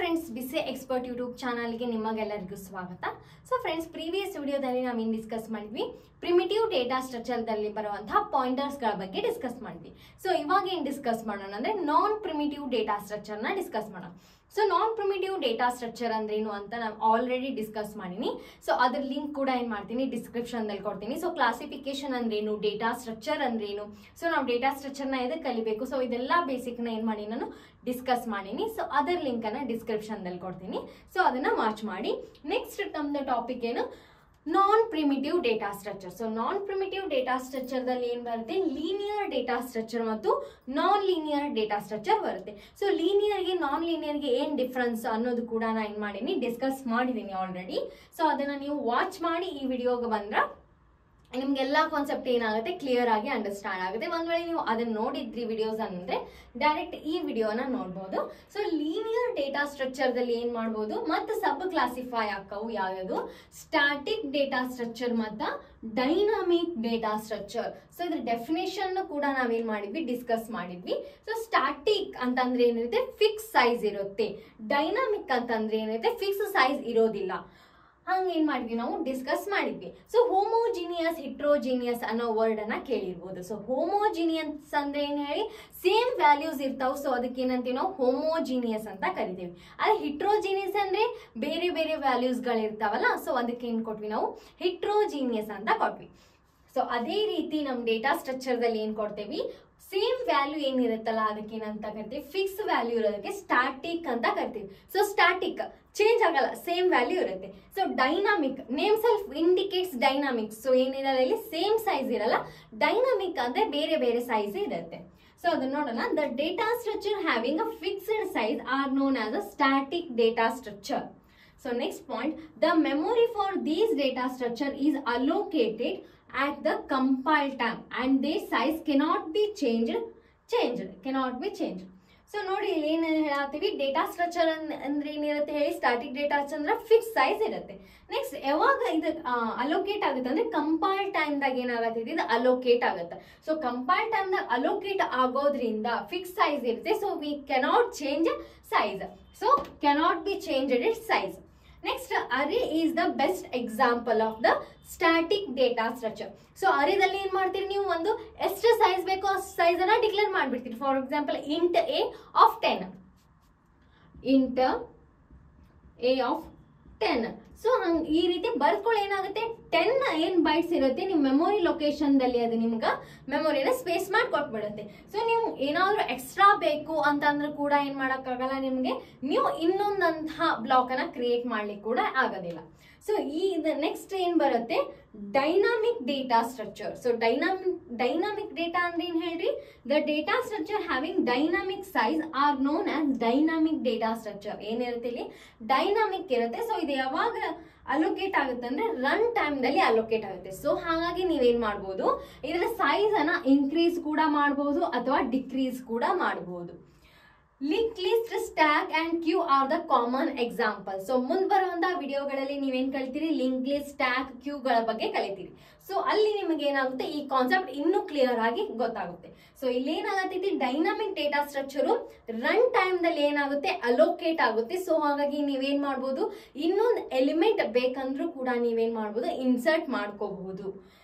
friends ಬಿಸಿ expert YouTube ಚಾನಲ್ಗೆ ನಿಮಗೆಲ್ಲರಿಗೂ ಸ್ವಾಗತ ಸೊ ಫ್ರೆಂಡ್ಸ್ ಪ್ರೀವಿಯಸ್ ವಿಡಿಯೋದಲ್ಲಿ ನಾವು ಏನು ಡಿಸ್ಕಸ್ ಮಾಡಿದ್ವಿ ಪ್ರಿಮಿಟಿವ್ ಡೇಟಾ ಸ್ಟ್ರಕ್ಚರ್ದಲ್ಲಿ ಬರುವಂತಹ ಪಾಯಿಂಟರ್ಸ್ಗಳ ಬಗ್ಗೆ ಡಿಸ್ಕಸ್ ಮಾಡಿದ್ವಿ ಸೊ ಇವಾಗ ಏನು ಡಿಸ್ಕಸ್ ಮಾಡೋಣ ಅಂದರೆ ನಾನ್ ಪ್ರಿಮಿಟಿವ್ ಡೇಟಾ ಸ್ಟ್ರಕ್ಚರ್ನ ಡಿಸ್ಕಸ್ ಮಾಡೋಣ so non primitive data structure ಅಂದ್ರೇನು ಅಂತ ನಾನು ಆಲ್ರೆಡಿ ಡಿಸ್ಕಸ್ ಮಾಡೀನಿ ಸೊ ಅದ್ರ ಲಿಂಕ್ ಕೂಡ ಏನು ಮಾಡ್ತೀನಿ ಡಿಸ್ಕ್ರಿಪ್ಷನ್ದಲ್ಲಿ ಕೊಡ್ತೀನಿ ಸೊ ಕ್ಲಾಸಿಫಿಕೇಶನ್ ಅಂದ್ರೇನು ಡೇಟಾ ಸ್ಟ್ರಕ್ಚರ್ ಅಂದ್ರೇನು ಸೊ ನಾವು ಡೇಟಾ ಸ್ಟ್ರಕ್ಚರ್ನ ಎದಕ್ಕೆ ಕಲಿಬೇಕು ಸೊ ಇದೆಲ್ಲ ಬೇಸಿಕ್ನ ಏನು ಮಾಡಿ ನಾನು ಡಿಸ್ಕಸ್ ಮಾಡೀನಿ ಸೊ ಅದರ ಲಿಂಕನ್ನು ಡಿಸ್ಕ್ರಿಪ್ಷನ್ದಲ್ಲಿ ಕೊಡ್ತೀನಿ ಸೊ ಅದನ್ನು ವಾಚ್ ಮಾಡಿ ನೆಕ್ಸ್ಟ್ ನಮ್ದು ಟಾಪಿಕ್ ಏನು non primitive data structure so non primitive data ಸ್ಟ್ರಕ್ಚರ್ದಲ್ಲಿ ಏನು ಬರುತ್ತೆ ಲೀನಿಯರ್ ಡೇಟಾ ಸ್ಟ್ರಕ್ಚರ್ ಮತ್ತು ನಾನ್ ಲೀನಿಯರ್ ಡೇಟಾ ಸ್ಟ್ರಕ್ಚರ್ ಬರುತ್ತೆ ಸೊ ಲೀನಿಯರ್ಗೆ ನಾನ್ ಲೀನಿಯರ್ಗೆ ಏನು ಡಿಫ್ರೆನ್ಸ್ ಅನ್ನೋದು ಕೂಡ ನಾನು ಏನು ಮಾಡೀನಿ ಡಿಸ್ಕಸ್ ಮಾಡಿದ್ದೀನಿ ಆಲ್ರೆಡಿ ಸೊ ಅದನ್ನು ನೀವು ವಾಚ್ ಮಾಡಿ ಈ ವಿಡಿಯೋಗೆ ಬಂದ್ರೆ ನಿಮ್ಗೆಲ್ಲ ಕಾನ್ಸೆಪ್ಟ್ ಏನಾಗುತ್ತೆ ಕ್ಲಿಯರ್ ಆಗಿ ಅಂಡರ್ಸ್ಟ್ಯಾಂಡ್ ಆಗುತ್ತೆ ಒಂದ್ ವೇಳೆ ನೀವು ಅದನ್ನ ನೋಡಿದ್ರಿ ವಿಡಿಯೋಸ್ ಅಂದ್ರೆ ಡೈರೆಕ್ಟ್ ಈ ವಿಡಿಯೋನ ನೋಡ್ಬೋದು ಸೊ ಲೀನಿಯರ್ ಡೇಟಾ ಸ್ಟ್ರಕ್ಚರ್ದಲ್ಲಿ ಏನ್ ಮಾಡ್ಬೋದು ಮತ್ತು ಸಬ್ ಕ್ಲಾಸಿಫೈ ಆಕ್ಕವು ಯಾವ್ಯಾವುದು ಸ್ಟ್ಯಾಟಿಕ್ ಡೇಟಾ ಸ್ಟ್ರಕ್ಚರ್ ಮತ್ತು ಡೈನಾಮಿಕ್ ಡೇಟಾ ಸ್ಟ್ರಕ್ಚರ್ ಸೊ ಇದ್ರ ಡೆಫಿನೇಷನ್ ಕೂಡ ನಾವೇನ್ ಮಾಡಿದ್ವಿ ಡಿಸ್ಕಸ್ ಮಾಡಿದ್ವಿ ಸೊ ಸ್ಟ್ಯಾಟಿಕ್ ಅಂತಂದ್ರೆ ಏನಿರುತ್ತೆ ಫಿಕ್ಸ್ ಸೈಜ್ ಇರುತ್ತೆ ಡೈನಾಮಿಕ್ ಅಂತಂದ್ರೆ ಏನಿರುತ್ತೆ ಫಿಕ್ಸ್ ಸೈಜ್ ಇರೋದಿಲ್ಲ ಹಂಗೆ ಏನ್ ಮಾಡಿದ್ವಿ ನಾವು ಡಿಸ್ಕಸ್ ಮಾಡಿದ್ವಿ ಸೊ ಹೋಮೋಜಿನಿಯಸ್ ಹಿಟ್ರೋಜಿನಿಯಸ್ ಅನ್ನೋ ವರ್ಡ್ ಅನ್ನ ಕೇಳಿರ್ಬೋದು ಸೊ ಹೋಮೋಜಿನಿಯಸ್ ಅಂದ್ರೆ ಏನ್ ಹೇಳಿ ಸೇಮ್ ವ್ಯಾಲ್ಯೂಸ್ ಇರ್ತಾವ ಸೊ ಅದಕ್ಕೆ ಏನಂತೀವಿ ನಾವು ಹೋಮೋಜಿನಿಯಸ್ ಅಂತ ಕರಿತೀವಿ ಅದೇ ಹಿಟ್ರೋಜಿನಿಯಸ್ ಅಂದ್ರೆ ಬೇರೆ ಬೇರೆ ವ್ಯಾಲ್ಯೂಸ್ಗಳು ಇರ್ತಾವಲ್ಲ ಸೊ ಅದಕ್ಕೆ ಏನ್ ಕೊಟ್ವಿ ನಾವು ಹಿಟ್ರೋಜಿನಿಯಸ್ ಅಂತ ಕೊಟ್ವಿ ಸೊ ಅದೇ ರೀತಿ ನಮ್ಮ ಡೇಟಾ ಸ್ಟ್ರಕ್ಚರ್ದಲ್ಲಿ ಏನ್ ಕೊಡ್ತೇವಿ ಸೇಮ್ ವ್ಯಾಲ್ಯೂ ಏನಿರುತ್ತಲ್ಲ ಅದಕ್ಕೆ ಏನಂತ ಕರಿತೀವಿ ಫಿಕ್ಸ್ ವ್ಯಾಲ್ಯೂ ಇರೋದಕ್ಕೆ ಸ್ಟ್ಯಾಟಿಕ್ ಅಂತ ಕರಿತೀವಿ ಸೊ ಸ್ಟ್ಯಾಟಿಕ್ ಚೇಂಜ್ ಆಗಲ್ಲ ಸೇಮ್ ವ್ಯಾಲ್ಯೂ ಇರುತ್ತೆ so dynamic name self indicates dynamics so ಏನಿರಲ್ಲ ಇಲ್ಲಿ ಸೇಮ್ ಸೈಜ್ ಇರಲ್ಲ ಡೈನಾಮಿಕ್ ಅಂದ್ರೆ ಬೇರೆ ಬೇರೆ ಸೈಜ್ ಇರುತ್ತೆ ಸೊ ಅದನ್ನ ನೋಡೋಣ the data structure having a fixed size are known as a static data structure so next point the memory for these data structure is allocated at the compile time and their size cannot be changed changed cannot be changed so ನೋಡಿ ಇಲ್ಲಿ ಏನು ಹೇಳತ್ತೀವಿ data structure ಅಂದ್ರೆ ಏನಿರುತ್ತೆ ಹೇಳಿ static data ಅಂದ್ರೆ fix size ಇರುತ್ತೆ next ಯಾವಾಗ ಇದು ಅಲೋಕೇಟ್ ಆಗುತ್ತೆ ಅಂದ್ರೆ ಕಂಪೈಲ್ ಟೈಮ್ದಾಗ ಏನಾಗತ್ತೆ ಇದು ಅಲೋಕೇಟ್ ಆಗುತ್ತೆ ಸೊ ಕಂಪೈಲ್ ಟೈಮ್ದಾಗ ಅಲೋಕೇಟ್ ಆಗೋದ್ರಿಂದ ಫಿಕ್ಸ್ ಸೈಜ್ ಇರುತ್ತೆ so we cannot change size so cannot be change it size next array is the best example of the static data structure so ಅರೆದಲ್ಲಿ ಏನ್ ಮಾಡ್ತೀರಿ ನೀವು ಒಂದು ಎಷ್ಟು ಸೈಜ್ ಬೇಕೋ ಅಷ್ಟು ಸೈಜ್ ಅನ್ನ ಡಿಕ್ಲೇರ್ ಮಾಡ್ಬಿಡ್ತೀರಿ for example int a of ten int a of ten so ಹಂಗ್ ಈ ರೀತಿ ಬರ್ಕೊಳ್ಳಿ ಏನಾಗುತ್ತೆ ಟೆನ್ ಏನ್ ಬೈಟ್ಸ್ ಇರುತ್ತೆ ನಿಮ್ಮ ಮೆಮೊರಿ ಲೊಕೇಶನ್ದಲ್ಲಿ ಅದು ನಿಮ್ಗೆ ಮೆಮೊರಿನ ಸ್ಪೇಸ್ ಮಾಡಿ ಕೊಟ್ಬಿಡುತ್ತೆ ಸೊ ನೀವು ಏನಾದ್ರೂ ಎಕ್ಸ್ಟ್ರಾ ಬೇಕು ಅಂತಂದ್ರೂ ಕೂಡ ಏನ್ ಮಾಡಕ್ಕಾಗಲ್ಲ ನಿಮ್ಗೆ ನೀವು ಇನ್ನೊಂದಂತಹ ಬ್ಲಾಕ್ ಅನ್ನ ಕ್ರಿಯೇಟ್ ಮಾಡ್ಲಿಕ್ಕೆ ಕೂಡ ಆಗೋದಿಲ್ಲ ಸೊ ಈ ನೆಕ್ಸ್ಟ್ ಏನ್ ಬರುತ್ತೆ dynamic data structure so dynamic dynamic data ಅಂದ್ರೆ ಏನ್ ಹೇಳ್ರಿ the data structure having dynamic size are known as dynamic data structure ಏನಿರುತ್ತೆ ಇಲ್ಲಿ ಡೈನಾಮಿಕ್ ಇರುತ್ತೆ ಸೊ ಇದು ಯಾವಾಗ ಅಲೋಕೇಟ್ ಆಗುತ್ತೆ ಅಂದ್ರೆ ರನ್ ಟೈಮ್ ದಲ್ಲಿ ಅಲೋಕೇಟ್ ಆಗುತ್ತೆ ಸೊ ಹಾಗಾಗಿ ನೀವೇನ್ ಮಾಡ್ಬೋದು ಇದರ ಸೈಜ್ ಅನ್ನ ಇನ್ಕ್ರೀಸ್ ಕೂಡ ಮಾಡಬಹುದು ಅಥವಾ ಡಿಕ್ರೀಸ್ ಕೂಡ ಮಾಡಬಹುದು link list stack and queue are the common example so ಮುಂದ್ ಬರುವಂತಹ ವಿಡಿಯೋಗಳಲ್ಲಿ ನೀವೇನ್ ಕಲಿತೀರಿ ಲಿಂಕ್ ಲಿಸ್ಟ್ ಸ್ಟ್ಯಾಕ್ ಕ್ಯೂಗಳ ಬಗ್ಗೆ ಕಲಿತೀರಿ ಸೊ ಅಲ್ಲಿ ನಿಮಗೆ ಏನಾಗುತ್ತೆ ಈ ಕಾನ್ಸೆಪ್ಟ್ ಇನ್ನೂ ಕ್ಲಿಯರ್ ಆಗಿ ಗೊತ್ತಾಗುತ್ತೆ ಸೊ ಇಲ್ಲಿ ಏನಾಗತ್ತೈತಿ dynamic data structure run time ದಲ್ಲಿ ಏನಾಗುತ್ತೆ ಅಲೋಕೇಟ್ ಆಗುತ್ತೆ ಸೊ ಹಾಗಾಗಿ ನೀವೇನ್ ಮಾಡ್ಬೋದು ಇನ್ನೊಂದು ಎಲಿಮೆಂಟ್ ಬೇಕಂದ್ರೂ ಕೂಡ ನೀವೇನ್ ಮಾಡ್ಬೋದು ಇನ್ಸರ್ಟ್ ಮಾಡ್ಕೋಬಹುದು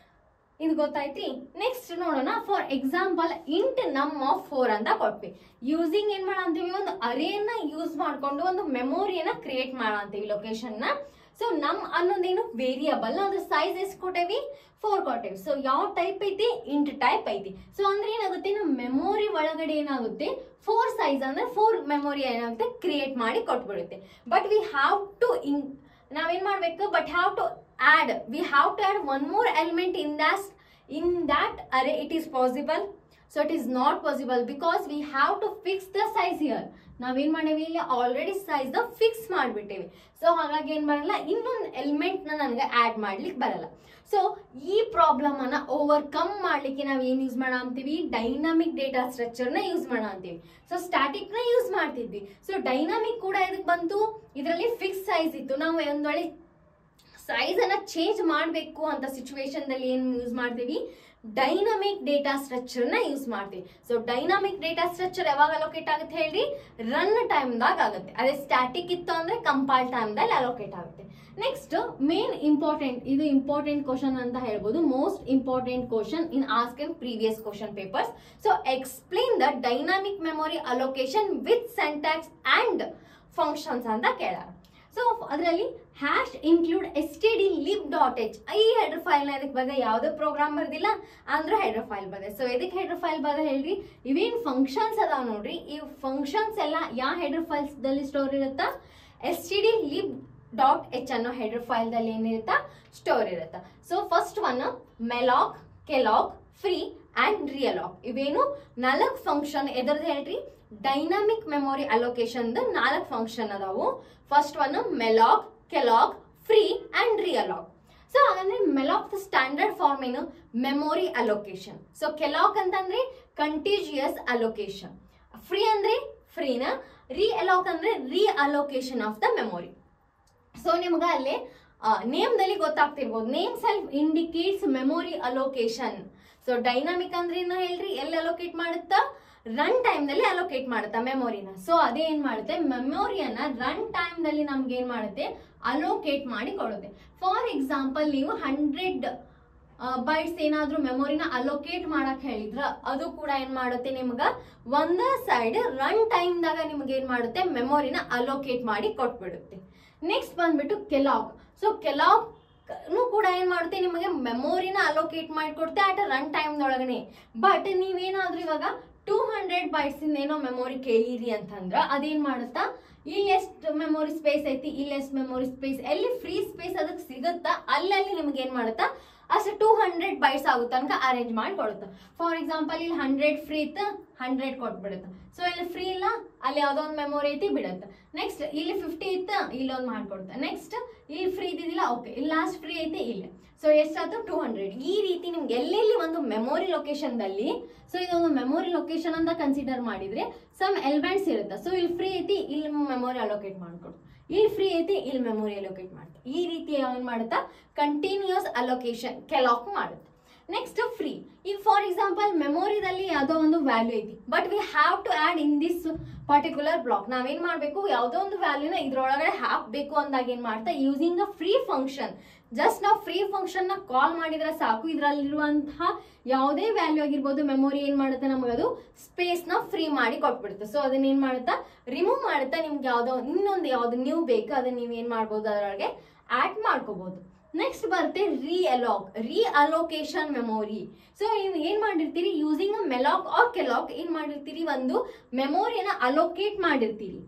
ಇದು ಗೊತ್ತಾಯ್ತಿ ನೆಕ್ಸ್ಟ್ ನೋಡೋಣ for example int num of four ಅಂತ ಕೊಟ್ವಿ ಯೂಸಿಂಗ್ ಏನ್ ಮಾಡಂತೀವಿ ಒಂದು ಅರೇನ ಯೂಸ್ ಮಾಡ್ಕೊಂಡು ಒಂದು ಮೆಮೊರಿಯನ್ನ ಕ್ರಿಯೇಟ್ ಮಾಡಂತೀವಿ ಲೊಕೇಶನ್ ನ ಸೊ ನಮ್ ಅನ್ನೋದೇನು ವೇರಿಯಬಲ್ ಅದ್ರ ಸೈಜ್ ಎಷ್ಟು ಕೊಟ್ಟೇವಿ ಫೋರ್ ಕೊಟ್ಟೇವಿ ಸೊ ಯಾವ ಟೈಪ್ ಐತಿ ಇಂಟ್ ಟೈಪ್ ಐತಿ ಸೊ ಅಂದ್ರೆ ಏನಾಗುತ್ತೆ ನಮ್ಮ ಮೆಮೊರಿ ಒಳಗಡೆ ಏನಾಗುತ್ತೆ ಫೋರ್ ಸೈಜ್ ಅಂದ್ರೆ ಫೋರ್ ಮೆಮೊರಿ ಏನಾಗುತ್ತೆ ಕ್ರಿಯೇಟ್ ಮಾಡಿ ಕೊಟ್ಬಿಡುತ್ತೆ but we have to in ನಾವೇನ್ ಮಾಡ್ಬೇಕು but have to add we have to add one more element in that in that array it is possible so it is not possible because we have to fix the size here ನಾವೇನ್ ಮಾಡೇವಿ ಇಲ್ಲಿ already size ದ fix ಮಾಡ್ಬಿಟ್ಟೇವಿ so ಹಾಗಾಗಿ ಏನ್ ಬರಲ್ಲ ಇನ್ನೊಂದು element ನ ನನಗೆ ಆಡ್ ಮಾಡ್ಲಿಕ್ಕೆ ಬರಲ್ಲ ಸೊ ಈ ಪ್ರಾಬ್ಲಮ್ ಅನ್ನ ಓವರ್ಕಮ್ ಮಾಡ್ಲಿಕ್ಕೆ ನಾವ್ ಏನ್ ಯೂಸ್ ಮಾಡ ಅಂತೀವಿ ಡೈನಾಮಿಕ್ ಡೇಟಾ ಸ್ಟ್ರಕ್ಚರ್ ನ ಯೂಸ್ ಮಾಡ ಅಂತೀವಿ ಸೊ ಸ್ಟ್ಯಾಟಿಕ್ ನ ಯೂಸ್ ಮಾಡ್ತಿದ್ವಿ ಸೊ ಡೈನಾಮಿಕ್ ಕೂಡ ಇದಕ್ಕೆ ಬಂತು ಇದರಲ್ಲಿ ಫಿಕ್ಸ್ ಸೈಜ್ ಇತ್ತು ನಾವು ಒಂದ್ ವೇಳೆ ಸೈಜ್ ಅನ್ನ ಚೇಂಜ್ ಮಾಡಬೇಕು ಅಂತ ಸಿಚುವೇಶನ್ ದಲ್ಲಿ ಏನ್ ಯೂಸ್ ಮಾಡ್ತೀವಿ ಡೈನಮಿಕ್ ಡೇಟಾ ಸ್ಟ್ರಕ್ಚರ್ ನ ಯೂಸ್ ಮಾಡ್ತೀವಿ ಸೊ ಡೈನಾಮಿಕ್ ಡೇಟಾ ಸ್ಟ್ರಕ್ಚರ್ ಯಾವಾಗ ಅಲೋಕೇಟ್ ಆಗುತ್ತೆ ಹೇಳಿ ರನ್ ಟೈಮ್ದಾಗ ಆಗುತ್ತೆ ಅದೇ ಸ್ಟ್ಯಾಟಿಕ್ ಇತ್ತು ಅಂದ್ರೆ ಕಂಪೈಲ್ ಟೈಮ್ದಲ್ಲಿ ಅಲೋಕೇಟ್ ಆಗುತ್ತೆ ನೆಕ್ಸ್ಟ್ ಮೇನ್ ಇಂಪಾರ್ಟೆಂಟ್ ಇದು ಇಂಪಾರ್ಟೆಂಟ್ ಕ್ವಶನ್ ಅಂತ ಹೇಳ್ಬೋದು most important question in ask in previous question papers so explain the dynamic memory allocation with syntax and functions ಅಂತ ಕೇಳಾರ ಸೊ ಅದರಲ್ಲಿ hash include S T D lib dot H ಈ header ಫೈಲ್ನ ಇದಕ್ಕೆ ಬರ್ದೆ ಯಾವುದೇ program ಬರ್ದಿಲ್ಲ ಅಂದ್ರೆ ಹೆಡರ್ ಫೈಲ್ ಬರ್ದೆ ಸೊ ಇದಕ್ಕೆ ಹೆಡರ್ ಫೈಲ್ ಬರ್ದೆ ಹೇಳ್ರಿ ಇವೇನ್ ಫಂಕ್ಷನ್ಸ್ ಅದಾವ ನೋಡ್ರಿ ಈ ಫಂಕ್ಷನ್ಸ್ ಎಲ್ಲ ಯಾವ ಹೆಡರ್ ಫೈಲ್ಸ್ ದಲ್ಲಿ ಸ್ಟೋರ್ ಇರುತ್ತಾ S T D lib dot H ಅನ್ನೋ ಹೆಡರ್ ಫೈಲ್ ದಲ್ಲಿ ಏನಿರುತ್ತಾ ಸ್ಟೋರ್ ಇರುತ್ತಾ so first one malloc calloc free and realloc ಇವೇನು ನಾಲ್ಕು ಫಂಕ್ಷನ್ ಎದ್ರದ್ದು ಹೇಳ್ರಿ ಡೈನಾಮಿಕ್ ಮೆಮೊರಿ ಅಲೋಕೇಶನ್ ನಾಲ್ಕು ಫಂಕ್ಷನ್ ಅದಾವು first one malloc calloc free and realloc so ಹಾಗಂದ್ರೆ ಮೆಲಾಗ್ ಸ್ಟ್ಯಾಂಡರ್ಡ್ ಫಾರ್ಮ್ ಏನು ಮೆಮೊರಿ ಅಲೋಕೇಶನ್ ಸೊ ಕೆಲಾಗ್ ಅಂತಂದ್ರೆ ಕಂಟಿಜಿಯಸ್ ಅಲೋಕೇಶನ್ ಫ್ರೀ ಅಂದ್ರೆ ಫ್ರೀನ ರಿ ಅಲಾಕ್ ಅಂದ್ರೆ reallocation of the memory so ನಿಮ್ಗೆ ಅಲ್ಲಿ ನೇಮ್ದಲ್ಲಿ ಗೊತ್ತಾಗ್ತಿರ್ಬೋದು name self indicates memory allocation so dynamic ಅಂದ್ರೆ ಏನು ಹೇಳ್ರಿ ಎಲ್ಲಿ ಅಲೋಕೇಟ್ ಮಾಡುತ್ತಾ ರನ್ ಟೈಮ್ನಲ್ಲಿ ಅಲೋಕೇಟ್ ಮಾಡುತ್ತಾ ಮೆಮೊರಿನ ಸೊ ಅದೇ ಏನ್ ಮಾಡುತ್ತೆ ಮೆಮೊರಿಯನ್ನ ರನ್ ಟೈಮ್ನಲ್ಲಿ ನಮ್ಗೆ ಏನ್ ಮಾಡುತ್ತೆ ಅಲೋಕೇಟ್ ಮಾಡಿ ಕೊಡುತ್ತೆ ಫಾರ್ ಎಕ್ಸಾಂಪಲ್ ನೀವು ಹಂಡ್ರೆಡ್ ಬೈಟ್ಸ್ ಏನಾದ್ರೂ ಮೆಮೊರಿನ ಅಲೋಕೇಟ್ ಮಾಡಕ್ ಹೇಳಿದ್ರ ಅದು ಕೂಡ ಏನ್ ಮಾಡುತ್ತೆ ನಿಮ್ಗ ಒಂದ ಸೈಡ್ ರನ್ ಟೈಮ್ದಾಗ ನಿಮ್ಗೆ ಏನ್ ಮಾಡುತ್ತೆ ಮೆಮೊರಿನ ಅಲೋಕೇಟ್ ಮಾಡಿ ಕೊಟ್ಬಿಡುತ್ತೆ ನೆಕ್ಸ್ಟ್ ಬಂದ್ಬಿಟ್ಟು ಕೆಲಾಗ್ ಸೊ ಕೆಲಾಗ್ ಕೂಡ ಏನ್ ಮಾಡುತ್ತೆ ನಿಮಗೆ ಮೆಮೊರಿನ ಅಲೋಕೇಟ್ ಮಾಡಿಕೊಡುತ್ತೆ ಅಟ್ ರನ್ ಟೈಮ್ ಒಳಗನೆ ಬಟ್ ನೀವೇನಾದ್ರೂ ಇವಾಗ ಟೂ ಹಂಡ್ರೆಡ್ ಬೈಟ್ಸ್ ಏನೋ ಮೆಮೊರಿ ಕೇಳಿರಿ ಅಂತಂದ್ರ ಅದೇನ್ ಮಾಡುತ್ತಾ ಇಲ್ಲಿ ಎಷ್ಟು ಮೆಮೊರಿ ಸ್ಪೇಸ್ ಐತಿ ಇಲ್ಲಿ ಎಷ್ಟು ಮೆಮೊರಿ ಸ್ಪೇಸ್ ಎಲ್ಲಿ ಫ್ರೀ ಸ್ಪೇಸ್ ಅದಕ್ಕೆ ಸಿಗುತ್ತಾ ಅಲ್ಲಲ್ಲಿ ನಿಮ್ಗೆ ಏನ್ ಮಾಡುತ್ತಾ ಅಷ್ಟು ಟೂ ಹಂಡ್ರೆಡ್ ಬೈಟ್ಸ್ ಆಗೋ ತನಕ ಅರೇಂಜ್ ಮಾಡಿ ಕೊಡುತ್ತೆ ಫಾರ್ ಎಕ್ಸಾಂಪಲ್ ಇಲ್ಲಿ ಹಂಡ್ರೆಡ್ ಫ್ರೀ ಇತ್ತು ಹಂಡ್ರೆಡ್ ಕೊಟ್ಬಿಡುತ್ತೆ ಸೊ ಇಲ್ಲಿ ಫ್ರೀ ಇಲ್ಲ ಅಲ್ಲಿ ಯಾವುದೋ ಒಂದು ಮೆಮೊರಿ ಐತಿ ಬಿಡುತ್ತೆ ನೆಕ್ಸ್ಟ್ ಇಲ್ಲಿ ಫಿಫ್ಟಿ ಇತ್ತು ಇಲ್ಲೊಂದು ಮಾಡ್ಕೊಡುತ್ತೆ ನೆಕ್ಸ್ಟ್ ಇಲ್ಲಿ ಫ್ರೀ ಇದ್ದಿದ್ದಿಲ್ಲ ಓಕೆ ಇಲ್ಲಿ ಲಾಸ್ಟ್ ಫ್ರೀ ಐತಿ ಇಲ್ಲಿ ಸೊ ಎಷ್ಟಾಯ್ತು ಟೂ ಹಂಡ್ರೆಡ್ ಈ ರೀತಿ ನಿಮ್ಗೆ ಎಲ್ಲೆಲ್ಲಿ ಒಂದು ಮೆಮೊರಿ ಲೊಕೇಶನ್ದಲ್ಲಿ ಸೊ ಇದೊಂದು ಮೆಮೊರಿ ಲೊಕೇಶನ್ ಅಂತ ಕನ್ಸಿಡರ್ ಮಾಡಿದ್ರೆ ಸಮ್ ಎಲಿಮೆಂಟ್ಸ್ ಇರುತ್ತೆ ಸೊ ಇಲ್ಲಿ ಫ್ರೀ ಐತಿ ಇಲ್ಲಿ ಮೆಮೊರಿ ಅಲೋಕೇಟ್ ಮಾಡ್ಕೊಡು ಇಲ್ಲಿ ಫ್ರೀ ಐತಿ ಇಲ್ಲಿ ಮೆಮೊರಿ ಅಲೋಕೇಟ್ ಮಾಡುತ್ತೆ ಈ ರೀತಿ ಏನ್ ಮಾಡುತ್ತಾ ಕಂಟಿನ್ಯೂಸ್ ಅಲೋಕೇಶನ್ ಕೆಲಾಕ್ ಮಾಡುತ್ತೆ ನೆಕ್ಸ್ಟ್ ಫ್ರೀ ಈಗ ಫಾರ್ ಎಕ್ಸಾಂಪಲ್ ಮೆಮೊರಿದಲ್ಲಿ ಯಾವುದೋ ಒಂದು ವ್ಯಾಲ್ಯೂ ಐತಿ but we have to add in this particular block ನಾವೇನ್ ಮಾಡ್ಬೇಕು ಯಾವುದೋ ಒಂದು ವ್ಯಾಲ್ಯೂನ ಇದ್ರೊಳಗಡೆ ಹಾಕ್ಬೇಕು ಅಂದಾಗ ಏನ್ ಮಾಡ್ತಾ using a free function just ನಾವು ಫ್ರೀ ಫಂಕ್ಷನ್ ನ ಕಾಲ್ ಮಾಡಿದ್ರೆ ಸಾಕು ಇದರಲ್ಲಿರುವಂತಹ ಯಾವುದೇ ವ್ಯಾಲ್ಯೂ ಆಗಿರ್ಬೋದು ಮೆಮೊರಿ ಏನ್ ಮಾಡುತ್ತೆ ನಮಗೆ ಅದು ಸ್ಪೇಸ್ ನ ಫ್ರೀ ಮಾಡಿ ಕೊಟ್ಬಿಡುತ್ತೆ ಸೊ ಅದನ್ನ ಏನ್ ಮಾಡುತ್ತಾ ರಿಮೂವ್ ಮಾಡುತ್ತಾ ನಿಮ್ಗೆ ಯಾವ್ದೋ ಇನ್ನೊಂದು ಯಾವ್ದು ನೀವು ಬೇಕು ಅದನ್ನ ನೀವು ಏನ್ ಮಾಡ್ಬೋದು ಅದರೊಳಗೆ ಆಡ್ ಮಾಡ್ಕೋಬಹುದು ನೆಕ್ಸ್ಟ್ ಬರುತ್ತೆ ರೀ ಅಲಾಕ್ ರೀ ಅಲೋಕೇಶನ್ ಮೆಮೊರಿ ಸೊ ನೀವು ಏನ್ ಮಾಡಿರ್ತೀರಿ ಯೂಸಿಂಗ್ ಅ ಮೆಲಾಕ್ ಆರ್ ಕೆಲಾಕ್ ಏನ್ ಮಾಡಿರ್ತೀರಿ ಒಂದು ಮೆಮೊರಿಯನ್ನ ಅಲೋಕೇಟ್ ಮಾಡಿರ್ತೀರಿ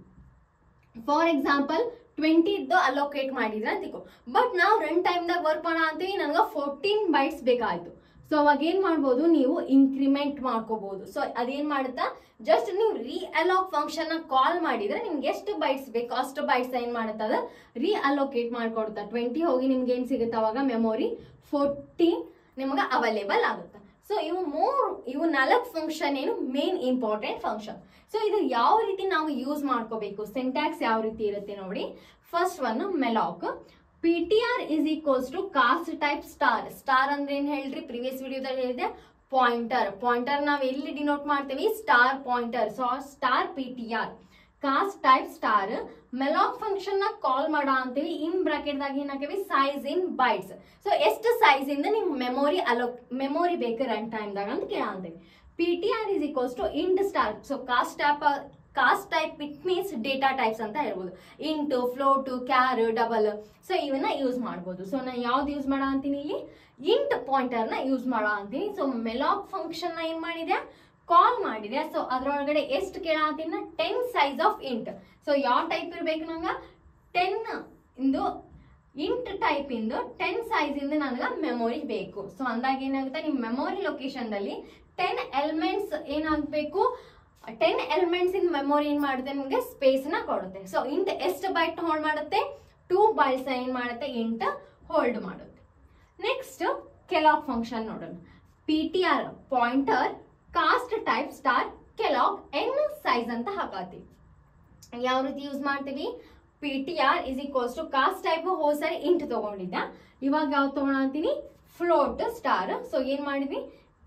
ಫಾರ್ ಎಕ್ಸಾಂಪಲ್ ಟ್ವೆಂಟಿ ಇದ್ದು ಅಲೋಕೇಟ್ ಮಾಡಿದ್ರೆ ಅಂತಿಕೋ ಬಟ್ ನಾವು ರನ್ ಟೈಮ್ದಾಗ ವರ್ಕ್ ಮಾಡ ಅಂತೀವಿ ನನಗೆ ಫೋರ್ಟೀನ್ ಬೈಟ್ಸ್ ಬೇಕಾಯ್ತು ಸೊ ಅವಾಗ ಏನ್ ಮಾಡ್ಬೋದು ನೀವು ಇನ್ಕ್ರಿಮೆಂಟ್ ಮಾಡ್ಕೋಬಹುದು ಸೊ ಅದೇನ್ ಮಾಡುತ್ತಾ ಜಸ್ಟ್ ನೀವು ರೀ ಅಲಾಕ್ ಫಂಕ್ಷನ್ ಕಾಲ್ ಮಾಡಿದ್ರೆ ನಿಮ್ಗೆ ಎಷ್ಟು ಬೈಟ್ಸ್ ಬೇಕು ಅಷ್ಟು ಬೈಟ್ಸ್ ಏನ್ ಮಾಡುತ್ತೆ ಅದು ರೀ ಅಲೋಕೇಟ್ ಮಾಡ್ಕೊಡುತ್ತಾ ಟ್ವೆಂಟಿ ಹೋಗಿ ನಿಮ್ಗೆ ಏನ್ ಸಿಗುತ್ತೆ ಅವಾಗ ಮೆಮೊರಿ ಫೋರ್ಟಿ ನಿಮ್ಗೆ ಅವೈಲೇಬಲ್ ಆಗುತ್ತೆ ಸೊ ಇವು ಮೂರು ಇವು ನಾಲ್ಕು ಫಂಕ್ಷನ್ ಏನು ಮೇನ್ ಇಂಪಾರ್ಟೆಂಟ್ ಫಂಕ್ಷನ್ ಸೊ ಇದು ಯಾವ ರೀತಿ ನಾವು ಯೂಸ್ ಮಾಡ್ಕೋಬೇಕು ಸಿಂಟ್ಯಾಕ್ಸ್ ಯಾವ ರೀತಿ ಇರುತ್ತೆ ನೋಡಿ first one malloc P T R is equals to cast type star star ಅಂದ್ರೆ ಏನ್ ಹೇಳ್ರಿ ಪ್ರಿವಿಯಸ್ ವಿಡಿಯೋದಲ್ಲಿ ಹೇಳಿದೆ ಪಾಯಿಂಟರ್ ಪಾಯಿಂಟರ್ ನಾವ್ ಎಲ್ಲಿ ಡಿನೋಟ್ ಮಾಡ್ತೀವಿ star pointer so star P T R cast type star malloc function ನ ಕಾಲ್ ಮಾಡ ಅಂತೀವಿ ಇನ್ ಬ್ರಾಕೆಟ್ ದಾಗ ಏನ್ ಹಾಕಿವಿ ಸೈಜ್ ಇನ್ ಬೈಟ್ಸ್ ಸೊ ಎಷ್ಟು ಸೈಜ್ ಇಂದ ನಿಮ್ ಮೆಮೊರಿ ಅಲೋ ಮೆಮೊರಿ ಬೇಕು ರನ್ ಟೈಮ್ ದಾಗ ಅಂತ ಕೇಳ ಅಂತೀವಿ P T R is equals to int star so cast type cast type it means data types ಅಂತ ಹೇಳ್ಬೋದು int float char double so ಇವನ್ನ ಯೂಸ್ ಮಾಡ್ಬೋದು ಸೊ ನಾನು ಯಾವ್ದು ಯೂಸ್ ಮಾಡ ಅಂತೀನಿ ಇಲ್ಲಿ ಇಂಟ್ ಪಾಯಿಂಟರ್ ನ ಯೂಸ್ ಮಾಡೋ ಅಂತೀನಿ ಸೊ ಮೆಲಾಕ್ ಫಂಕ್ಷನ್ ನ ಏನ್ ಮಾಡಿದೆ ಕಾಲ್ ಮಾಡಿದೆ ಸೊ ಅದ್ರೊಳಗಡೆ ಎಷ್ಟು ಕೇಳ ಅಂತೀನಿ ten size of int so ಯಾವ ಟೈಪ್ ಇರ್ಬೇಕು ನಂಗ ಟೆನ್ ಇಂದು ಇಂಟ್ ಟೈಪ್ ಇಂದು ಟೆನ್ ಸೈಜ್ ಇಂದ ನನಗೆ ಮೆಮೊರಿ ಬೇಕು ಸೊ ಅಂದಾಗ ಏನಾಗುತ್ತೆ ನಿಮ್ಮ ಮೆಮೊರಿ ಲೊಕೇಶನ್ ದಲ್ಲಿ ಟೆನ್ ಎಲಿಮೆಂಟ್ಸ್ ಏನಾಗಬೇಕು ಟೆನ್ ಎಲಿಮೆಂಟ್ಸ್ ಇನ್ ಮೆಮೊರಿ ಏನ್ ಮಾಡುತ್ತೆ ನಿಮಗೆ ಸ್ಪೇಸ್ ನ ಕೊಡುತ್ತೆ ಸೊ ಇಂಟ್ ಎಷ್ಟು ಬೈಟ್ ಹೋಲ್ಡ್ ಮಾಡುತ್ತೆ ಟೂ ಬೈಟ್ಸ್ ಏನ್ ಮಾಡುತ್ತೆ ಇಂಟ್ ಹೋಲ್ಡ್ ಮಾಡುತ್ತೆ ನೆಕ್ಸ್ಟ್ ಕೆಲಾಗ್ ಫಂಕ್ಷನ್ ನೋಡೋಣ P T R pointer cast type star calloc N size ಅಂತ ಹಾಕತ್ತೀವಿ ಯಾವ ರೀತಿ ಯೂಸ್ ಮಾಡ್ತೀವಿ P T R is equals to cast type ಹೋಸರಿ ಇಂಟ್ ತಗೊಂಡಿದ್ದ ಇವಾಗ ಯಾವ್ದು ತಗೊಳಂತೀನಿ ಫ್ಲೋಟ್ ಸ್ಟಾರ್ ಸೊ ಏನ್ ಮಾಡಿದ್ವಿ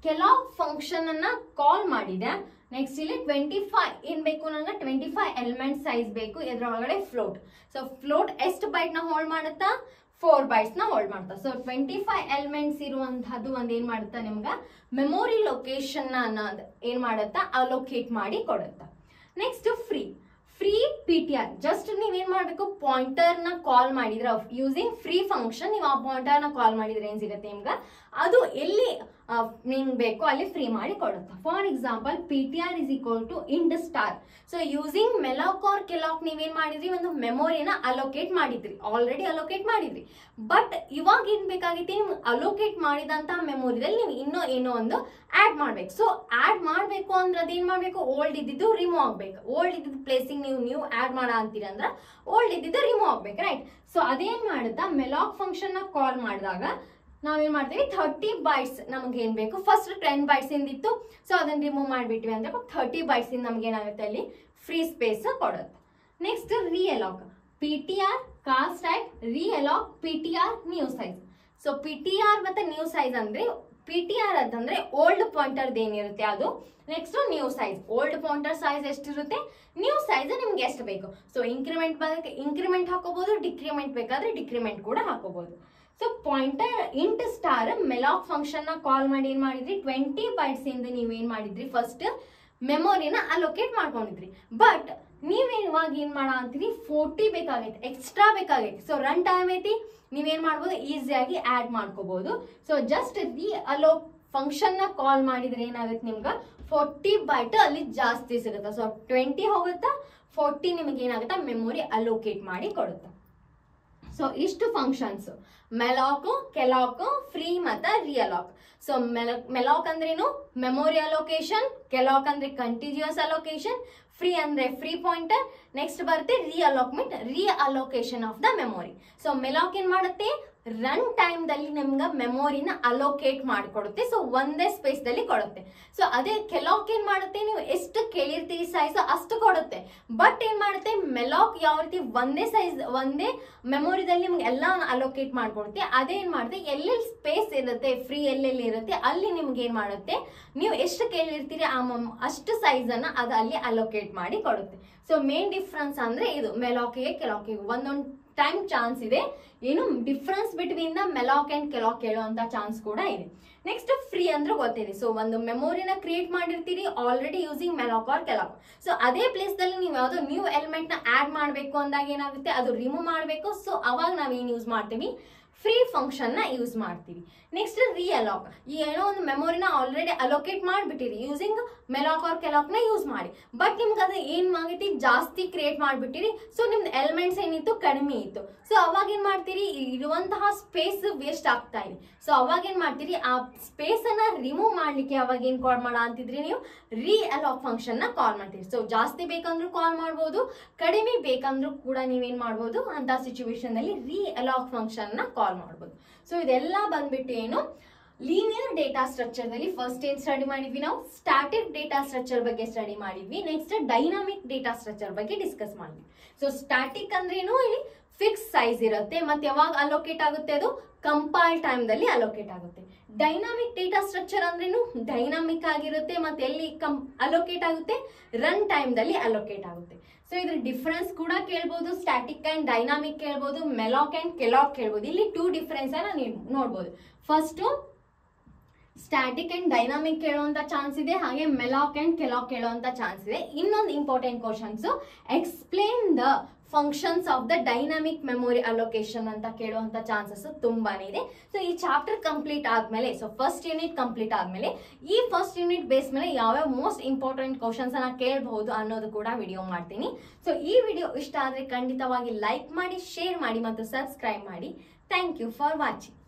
ಕೆಲವು ಫಂಕ್ಷನ್ ಅನ್ನ ಕಾಲ್ ಮಾಡಿದೆ ನೆಕ್ಸ್ಟ್ ಇಲ್ಲಿ ಟ್ವೆಂಟಿ ಫೈವ್ ಏನ್ ಬೇಕು ನಂಗೆ ಟ್ವೆಂಟಿ ಫೈವ್ ಎಲಿಮೆಂಟ್ ಸೈಜ್ ಬೇಕು ಇದ್ರೊಳಗಡೆ ಫ್ಲೋಟ್ ಸೊ ಫ್ಲೋಟ್ ಎಷ್ಟು ಬೈಟ್ ನ ಹೋಲ್ಡ್ ಮಾಡುತ್ತಾ ಫೋರ್ ಬೈಟ್ಸ್ ನ ಹೋಲ್ಡ್ ಮಾಡ್ತಾ ಸೊ ಟ್ವೆಂಟಿ ಫೈವ್ ಎಲಿಮೆಂಟ್ಸ್ ಇರುವಂತಹದ್ದು ಒಂದ್ ಏನ್ ಮಾಡುತ್ತಾ ನಿಮ್ಗೆ ಮೆಮೊರಿ ಲೊಕೇಶನ್ ಅನ್ನೋದು ಏನ್ ಮಾಡುತ್ತಾ ಅಲೋಕೇಟ್ ಮಾಡಿ ಕೊಡುತ್ತಾ next free free P T R just ನೀವೇನ್ ಮಾಡ್ಬೇಕು ಪಾಯಿಂಟರ್ ನ ಕಾಲ್ ಮಾಡಿದ್ರೆ ಯೂಸಿಂಗ್ ಫ್ರೀ ಫಂಕ್ಷನ್ ನೀವು ಆ ಪಾಯಿಂಟರ್ ನ ಕಾಲ್ ಮಾಡಿದ್ರೆ ಏನ್ ಸಿಗುತ್ತೆ ನಿಮ್ಗೆ ಅದು ಎಲ್ಲಿ ನಿಮ್ಗೆ ಬೇಕೋ ಅಲ್ಲಿ ಫ್ರೀ ಮಾಡಿ ಕೊಡುತ್ತೆ for example P T R is equal to int star so using malloc or calloc ನೀವೇನ್ ಮಾಡಿದ್ರಿ ಒಂದು ಮೆಮೊರಿನ ಅಲೋಕೇಟ್ ಮಾಡಿದ್ರಿ ಆಲ್ರೆಡಿ ಅಲೋಕೇಟ್ ಮಾಡಿದ್ರಿ ಬಟ್ ಇವಾಗ ಏನ್ ಬೇಕಾಗಿತ್ತು ನೀವು ಅಲೋಕೇಟ್ ಮಾಡಿದಂತ ಮೆಮೊರಿದಲ್ಲಿ ನೀವು ಇನ್ನೂ ಏನೋ ಒಂದು ಆಡ್ ಮಾಡ್ಬೇಕು ಸೊ ಆಡ್ ಮಾಡ್ಬೇಕು ಅಂದ್ರೆ ಅದೇನ್ ಮಾಡ್ಬೇಕು ಓಲ್ಡ್ ಇದ್ದಿದ್ದು ರಿಮೂವ್ ಆಗ್ಬೇಕು ಓಲ್ಡ್ ಇದ್ದಿದ್ದು ಪ್ಲೇಸಿಂಗ್ ನೀವು ನೀವು ಆಡ್ ಮಾಡ ಅಂತೀರ ಅಂದ್ರೆ ಓಲ್ಡ್ ಇದ್ದಿದ್ದು ರಿಮೂವ್ ಆಗ್ಬೇಕು ರೈಟ್ ಸೊ ಅದೇನ್ ಮಾಡುತ್ತಾ ಮೆಲಾಕ್ ಫಂಕ್ಷನ್ ನ ಕಾಲ್ ಮಾಡಿದಾಗ ನಾವೇನ್ ಮಾಡ್ತೀವಿ ಥರ್ಟಿ ಬೈಟ್ಸ್ ನಮ್ಗೆ ಏನ್ ಬೇಕು ಫಸ್ಟ್ ಟೆನ್ ಬೈಟ್ಸ್ ಇಂದಿತ್ತು ಸೊ ಅದನ್ನ ರಿಮೂವ್ ಮಾಡಿಬಿಟ್ವಿ ಅಂದ್ರೆ ಥರ್ಟಿ ಬೈಟ್ಸ್ ಇಂದ ನಮ್ಗೆ ಏನಾಗುತ್ತೆ ಅಲ್ಲಿ ಫ್ರೀ ಸ್ಪೇಸ್ ಕೊಡುತ್ತೆ next realloc P T R cast type realloc P T R new size so P T R ಮತ್ತೆ ನ್ಯೂ ಸೈಜ್ ಅಂದ್ರೆ ಪಿ ಟಿ ಆರ್ ಅಂತಂದ್ರೆ ಓಲ್ಡ್ ಪಾಯಿಂಟರ್ ಏನಿರುತ್ತೆ ಅದು next new size old pointer size ಎಷ್ಟಿರುತ್ತೆ new size ನಿಮ್ಗೆ ಎಷ್ಟು ಬೇಕು so increment ಬಗ್ಗೆ ಇಂಕ್ರಿಮೆಂಟ್ ಹಾಕೋಬಹುದು ಡಿಕ್ರಿಮೆಂಟ್ ಬೇಕಾದ್ರೆ ಡಿಕ್ರಿಮೆಂಟ್ ಕೂಡ ಹಾಕೋಬಹುದು so pointer int star malloc function ನ ಕಾಲ್ ಮಾಡಿ ಏನ್ ಮಾಡಿದ್ರಿ ಟ್ವೆಂಟಿ ಬೈಟ್ಸ್ ಇಂದ ನೀವೇನ್ ಮಾಡಿದ್ರಿ ಫಸ್ಟ್ ಮೆಮೊರಿನ ಅಲೋಕೇಟ್ ಮಾಡ್ಕೊಂಡಿದ್ರಿ ಬಟ್ ನೀವೇನ್ ಇವಾಗ ಏನ್ ಮಾಡ ಅಂತೀರಿ ಫೋರ್ಟಿ ಬೇಕಾಗೈತೆ ಎಕ್ಸ್ಟ್ರಾ ಬೇಕಾಗೈತೆ ಸೊ ರನ್ ಟೈಮ್ ಐತಿ ನೀವೇನ್ ಮಾಡ್ಬೋದು ಈಸಿಯಾಗಿ ಆಡ್ ಮಾಡ್ಕೋಬಹುದು ಸೊ ಜಸ್ಟ್ ದಿ ಅಲೋ ಫಂಕ್ಷನ್ ನ ಕಾಲ್ ಮಾಡಿದ್ರೆ ಏನಾಗುತ್ತೆ ನಿಮ್ಗೆ ಫೋರ್ಟಿ ಬೈಟ್ ಅಲ್ಲಿ ಜಾಸ್ತಿ ಸಿಗುತ್ತೆ ಸೊ ಟ್ವೆಂಟಿ ಹೋಗುತ್ತಾ ಫೋರ್ಟಿ ನಿಮಗೆ ಏನಾಗುತ್ತಾ ಮೆಮೊರಿ ಅಲೋಕೇಟ್ ಮಾಡಿ ಕೊಡುತ್ತೆ ಸೊ ಇಷ್ಟು ಫಂಕ್ಷನ್ಸ್ ಮೆಲಾಕು ಕೆಲಾಕು ಫ್ರೀ ಮತ್ತು ರಿಯಲಾಕ್ ಸೊ ಮೆಲಾಕ್ ಅಂದ್ರೇನು ಮೆಮೊರಿ ಅಲೋಕೇಶನ್ ಕೆಲಾಕ್ ಅಂದ್ರೆ ಕಂಟಿನ್ಯೂಸ್ ಅಲೋಕೇಶನ್ ಫ್ರೀ ಅಂದ್ರೆ ಫ್ರೀ ಪಾಯಿಂಟರ್ ನೆಕ್ಸ್ಟ್ ಬರುತ್ತೆ reallotment reallocation of the memory so malloc ಏನ್ ಮಾಡುತ್ತೆ ರನ್ ಟೈಮ್ ದಲ್ಲಿ ನಿಮ್ಗೆ ಮೆಮೊರಿನ ಅಲೋಕೇಟ್ ಮಾಡಿಕೊಡುತ್ತೆ ಸೊ ಒಂದೇ ಸ್ಪೇಸ್ ದಲ್ಲಿ ಕೊಡುತ್ತೆ ಸೊ ಅದೇ ಕೆಲಾಕ್ ಏನ್ ಮಾಡುತ್ತೆ ನೀವು ಎಷ್ಟು ಕೇಳಿರ್ತೀರಿ ಸೈಜ್ ಅಷ್ಟು ಕೊಡುತ್ತೆ ಬಟ್ ಏನ್ ಮಾಡುತ್ತೆ ಮೆಲಾಕ್ ಯಾವ ರೀತಿ ಒಂದೇ ಸೈಜ್ ಒಂದೇ ಮೆಮೊರಿದಲ್ಲಿ ನಿಮ್ಗೆ ಎಲ್ಲ ಅಲೋಕೇಟ್ ಮಾಡ್ಕೊಡುತ್ತೆ ಅದೇನ್ ಮಾಡುತ್ತೆ ಎಲ್ಲೆಲ್ಲಿ ಸ್ಪೇಸ್ ಇರುತ್ತೆ ಫ್ರೀ ಎಲ್ಲೆಲ್ಲಿ ಇರುತ್ತೆ ಅಲ್ಲಿ ನಿಮ್ಗೆ ಏನ್ ಮಾಡುತ್ತೆ ನೀವು ಎಷ್ಟು ಕೇಳಿರ್ತೀರಿ ಆ ಮಮ್- ಅಷ್ಟು ಸೈಜ್ ಅನ್ನ ಅದು ಅಲ್ಲಿ ಅಲೋಕೇಟ್ ಮಾಡಿ ಕೊಡುತ್ತೆ ಸೊ ಮೇನ್ ಡಿಫ್ರೆನ್ಸ್ ಅಂದ್ರೆ ಇದು ಮೆಲಾಕಿಗೆ ಕೆಲಾಕಿಗೆ ಒಂದೊಂದು ಟೈಮ್ ಚಾನ್ಸ್ ಇದೆ ಏನು difference between the malloc and calloc ಹೇಳುವಂತ ಚಾನ್ಸ್ ಕೂಡ ಇದೆ ನೆಕ್ಸ್ಟ್ ಫ್ರೀ ಅಂದ್ರೆ ಗೊತ್ತಿದೆ ಸೊ ಒಂದು ಮೆಮೊರಿನ ಕ್ರಿಯೇಟ್ ಮಾಡಿರ್ತೀರಿ already using malloc or calloc so ಅದೇ ಪ್ಲೇಸ್ ದಲ್ಲಿ ನೀವು ಯಾವ್ದೋ ನ್ಯೂ ಎಲಿಮೆಂಟ್ ನ ಆಡ್ ಮಾಡಬೇಕು ಅಂದಾಗ ಏನಾಗುತ್ತೆ ಅದು ರಿಮೂವ್ ಮಾಡಬೇಕು ಸೊ ಅವಾಗ ನಾವ್ ಏನ್ ಯೂಸ್ ಮಾಡ್ತೀವಿ ಫ್ರೀ ಫಂಕ್ಷನ್ ನ ಯೂಸ್ ಮಾಡ್ತೀವಿ ನೆಕ್ಸ್ಟ್ ರಿಯಲಾಕ್ ಈ ಏನೋ ಒಂದು ಮೆಮೊರಿನ ಆಲ್ರೆಡಿ ಅಲೋಕೇಟ್ ಮಾಡಿಬಿಟ್ಟಿರಿ ಯೂಸಿಂಗ್ ಮೆಲಾಕ್ ಆರ್ ಕೆಲಾಕ್ ನ ಯೂಸ್ ಮಾಡಿ ಬಟ್ ನಿಮ್ಗೆ ಅದು ಏನ್ ಆಗೈತಿ ಜಾಸ್ತಿ ಕ್ರಿಯೇಟ್ ಮಾಡ್ಬಿಟ್ಟಿರಿ ಸೊ ನಿಮ್ದು ಎಲಿಮೆಂಟ್ಸ್ ಏನಿತ್ತು ಕಡಿಮೆ ಇತ್ತು ಸೊ ಅವಾಗ ಏನ್ ಮಾಡ್ತೀರಿ ಇರುವಂತಹ ಸ್ಪೇಸ್ ವೇಸ್ಟ್ ಆಗ್ತಾ ಇದೆ ಸೊ ಅವಾಗ ಏನ್ ಮಾಡ್ತೀರಿ ಆ ಸ್ಪೇಸ್ ಅನ್ನ ರಿಮೂವ್ ಮಾಡ್ಲಿಕ್ಕೆ ಅವಾಗ ಏನ್ ಕಾಲ್ ಮಾಡ ಅಂತಿದ್ರಿ ನೀವು ರಿ ಅಲಾಕ್ ಫಂಕ್ಷನ್ ನ ಕಾಲ್ ಮಾಡ್ತೀರಿ ಸೊ ಜಾಸ್ತಿ ಬೇಕಂದ್ರೂ ಕಾಲ್ ಮಾಡ್ಬೋದು ಕಡಿಮೆ ಬೇಕಂದ್ರೂ ಕೂಡ ನೀವೇನ್ ಮಾಡ್ಬೋದು ಅಂತ ಸಿಚುವೇಶನ್ ಅಲ್ಲಿ ರಿ ಅಲಾಕ್ ಫಂಕ್ಷನ್ ನ ಕಾಲ್ ಮಾಡ್ಬೋದು ಸೊ ಇದೆಲ್ಲ ಬಂದ್ಬಿಟ್ಟು ಏನು ಲೀನಿಯರ್ ಡೇಟಾ ಸ್ಟ್ರಕ್ಚರ್ ದಲ್ಲಿ ಫಸ್ಟ್ ಏನ್ ಸ್ಟಡಿ ಮಾಡಿದ್ವಿ ನಾವು ಸ್ಟ್ಯಾಟಿಕ್ ಡೇಟಾ ಸ್ಟ್ರಕ್ಚರ್ ಬಗ್ಗೆ ಸ್ಟಡಿ ಮಾಡಿದ್ವಿ ನೆಕ್ಸ್ಟ್ ಡೈನಾಮಿಕ್ ಡೇಟಾ ಸ್ಟ್ರಕ್ಚರ್ ಬಗ್ಗೆ ಡಿಸ್ಕಸ್ ಮಾಡಿದ್ವಿ ಸೊ ಸ್ಟ್ಯಾಟಿಕ್ ಅಂದ್ರೇನು ಇಲ್ಲಿ ಫಿಕ್ಸ್ ಸೈಜ್ ಇರುತ್ತೆ ಮತ್ತೆ ಯಾವಾಗ ಅಲೋಕೇಟ್ ಆಗುತ್ತೆ ಅದು ಕಂಪೈಲ್ ಟೈಮ್ ದಲ್ಲಿ ಅಲೋಕೇಟ್ ಆಗುತ್ತೆ ಡೈನಾಮಿಕ್ ಡೇಟಾ ಸ್ಟ್ರಕ್ಚರ್ ಅಂದ್ರೇನು ಡೈನಾಮಿಕ್ ಆಗಿರುತ್ತೆ ಮತ್ತೆ ಎಲ್ಲಿ ಕಂ ಅಲೋಕೇಟ್ ಆಗುತ್ತೆ ರನ್ ಟೈಮ್ ದಲ್ಲಿ ಅಲೋಕೇಟ್ ಆಗುತ್ತೆ ಸೊ ಇದ್ರ ಡಿಫರೆನ್ಸ್ ಕೂಡ ಕೇಳ್ಬೋದು ಸ್ಟ್ಯಾಟಿಕ್ ಅಂಡ್ ಡೈನಾಮಿಕ್ ಕೇಳ್ಬೋದು ಮೆಲಾಕ್ ಅಂಡ್ ಕೆಲಾಕ್ ಕೇಳ್ಬೋದು ಇಲ್ಲಿ ಟೂ ಡಿಫರೆನ್ಸ್ ಅನ್ನ ನೀವು ನೋಡ್ಬೋದು ಫಸ್ಟ್ ಸ್ಟ್ಯಾಟಿಕ್ ಅಂಡ್ ಡೈನಾಮಿಕ್ ಕೇಳುವಂತ ಚಾನ್ಸ್ ಇದೆ ಹಾಗೆ ಮೆಲಾಕ್ ಅಂಡ್ ಕೆಲಾಕ್ ಕೇಳುವಂತ ಚಾನ್ಸ್ ಇದೆ ಇನ್ನೊಂದು important questions explain the functions of the dynamic memory allocation ಅಂತ ಕೇಳುವಂತ ಚಾನ್ಸಸ್ ತುಂಬಾನೇ ಇದೆ ಸೊ ಈ ಚಾಪ್ಟರ್ ಕಂಪ್ಲೀಟ್ ಆದ್ಮೇಲೆ ಸೊ ಫಸ್ಟ್ ಯೂನಿಟ್ ಕಂಪ್ಲೀಟ್ ಆದ್ಮೇಲೆ ಈ ಫಸ್ಟ್ ಯೂನಿಟ್ ಬೇಸ್ ಮೇಲೆ ಯಾವ್ಯಾವ ಮೋಸ್ಟ್ ಇಂಪಾರ್ಟೆಂಟ್ ಕ್ವಶನ್ಸ್ ಅನ್ನ ಕೇಳಬಹುದು ಅನ್ನೋದು ಕೂಡ ವಿಡಿಯೋ ಮಾಡ್ತೀನಿ ಸೊ ಈ ವಿಡಿಯೋ ಇಷ್ಟ ಆದ್ರೆ ಖಂಡಿತವಾಗಿ ಲೈಕ್ ಮಾಡಿ ಶೇರ್ ಮಾಡಿ ಮತ್ತು ಸಬ್ಸ್ಕ್ರೈಬ್ ಮಾಡಿ ಥ್ಯಾಂಕ್ ಯು ಫಾರ್ ವಾಚಿಂಗ್